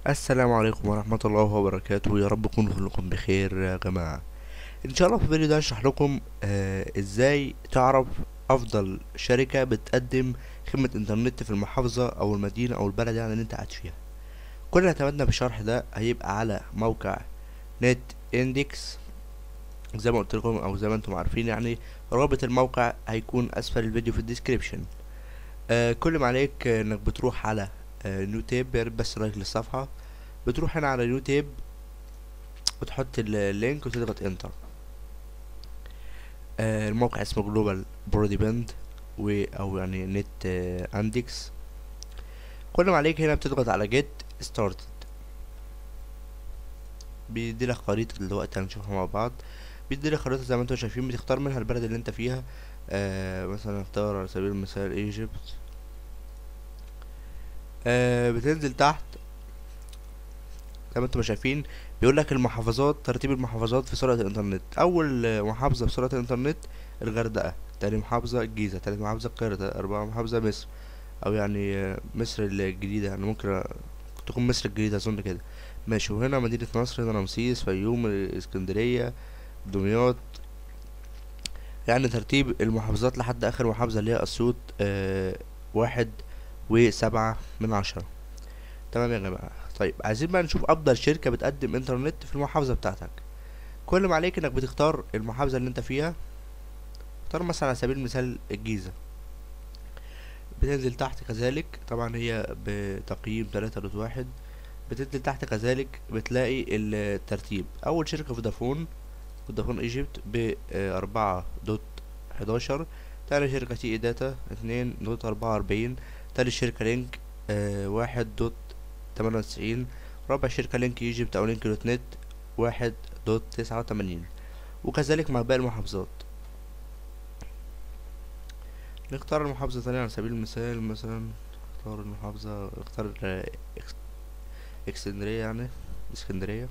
السلام عليكم ورحمة الله وبركاته يا رب تكونوا كلكم بخير يا جماعة ان شاء الله في الفيديو ده هشرح لكم آه ازاي تعرف افضل شركة بتقدم خدمة انترنت في المحافظة او المدينة او البلد يعني اللي انت قاعد فيها كل اللي اعتمدنا في الشرح ده هيبقى على موقع نت اندكس زي ما قلت لكم او زي ما انتم عارفين يعني رابط الموقع هيكون اسفل الفيديو في الديسكريبشن آه كل ما عليك آه، انك بتروح على آه نيو تيب يا ريت بس لايك للصفحة بتروح هنا على نيو تيب وتحط ال- اللينك وتضغط انتر آه الموقع اسمه جلوبال برودي باند و او يعني نت آه اندكس كل ما عليك هنا بتضغط على جيت ستارتد بيديلك خريطة دلوقتي هنشوفها مع بعض بيديلك خريطة زي ما انتم شايفين بتختار منها البلد اللي انت فيها آه مثلا اختار على سبيل المثال ايجيبت آه بتنزل تحت زي ما انتم شايفين بيقول لك المحافظات ترتيب المحافظات في سرعة الإنترنت أول آه، محافظة في سرعة الإنترنت الغردقة تاني محافظة الجيزة تالت محافظة القاهرة رابع محافظة مصر أو يعني آه، مصر الجديدة يعني ممكن آه، تكون مصر الجديدة أظن كده ماشي وهنا مدينة نصر هنا رمسيس فيوم اسكندرية دمياط يعني ترتيب المحافظات لحد آخر محافظة اللي هي أسيوط آه واحد وسبعة من عشرة تمام يا جماعة طيب عايزين بقى نشوف افضل شركة بتقدم انترنت في المحافظة بتاعتك كل ما عليك انك بتختار المحافظة اللي انت فيها اختار مثلا على سبيل المثال الجيزة بتنزل تحت كذلك طبعا هي بتقييم تلاتة دوت واحد بتنزل تحت كذلك بتلاقي الترتيب اول شركة فودافون فودافون ايجيبت بأربعة دوت حداشر تاني شركة تي اي داتا اتنين دوت أربعة وأربعين تالت شركة لينك آه واحد دوت تمانية وتسعين رابع شركة لينك ايجيبت أو لينك دوت نت واحد دوت تسعة وتمانين وكذلك مع باقي المحافظات نختار المحافظة تانية على سبيل المثال مثلا اختار المحافظة اختار آه، إكس- اسكندرية يعني اسكندرية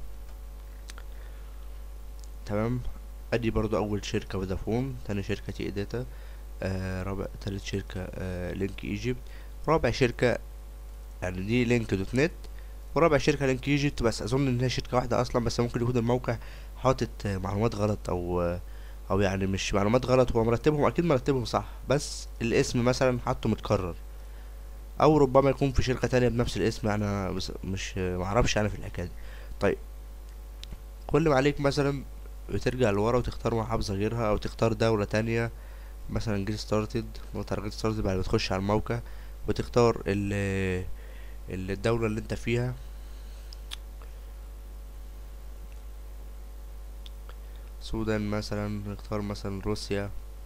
تمام ادي برضو اول شركة فودافون تاني شركة تي داتا آه رابع تالت شركة آه لينك ايجيبت رابع شركة يعني دي لينك دوت نت ورابع شركة لينك ايجيبت بس اظن ان هي شركة واحدة اصلا بس ممكن يكون الموقع حاطط آه، معلومات غلط او آه، او يعني مش معلومات غلط هو مرتبهم اكيد مرتبهم صح بس الاسم مثلا حاطه متكرر او ربما يكون في شركة تانية بنفس الاسم انا بس مش آه، معرفش انا في الحكاية دي طيب كل ما عليك مثلا بترجع لورا وتختار محافظة غيرها او تختار دولة تانية مثلا جيت ستارتد وتارجت ستارتد بعد ما تخش على الموقع وتختار ال ال- الدولة اللي انت فيها السودان مثلا نختار مثلا روسيا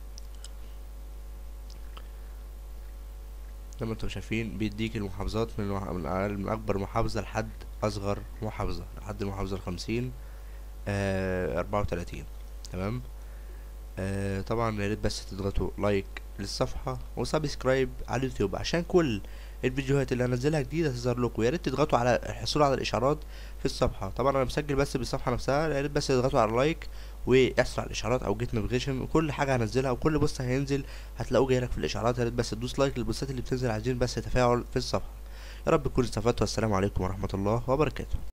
زي ما انتم شايفين بيديك المحافظات من وح- من أقل من أكبر محافظة لحد أصغر محافظة لحد المحافظة الخمسين أربعة وتلاتين تمام آه طبعا يا ريت بس تضغطوا لايك للصفحة وسبسكرايب على اليوتيوب عشان كل الفيديوهات اللي هنزلها جديدة تظهر لكم يا ريت تضغطوا على الحصول على الإشعارات في الصفحة طبعا أنا مسجل بس بالصفحة نفسها يا ريت بس تضغطوا على لايك واحصلوا على الإشعارات أو جيت نوتيفيكيشن وكل حاجة هنزلها وكل بوست هينزل هتلاقوه جايلك في الإشعارات يا ريت بس تدوس لايك للبوستات اللي بتنزل عايزين بس تفاعل في الصفحة يا رب تكونوا استفدتوا والسلام عليكم ورحمة الله وبركاته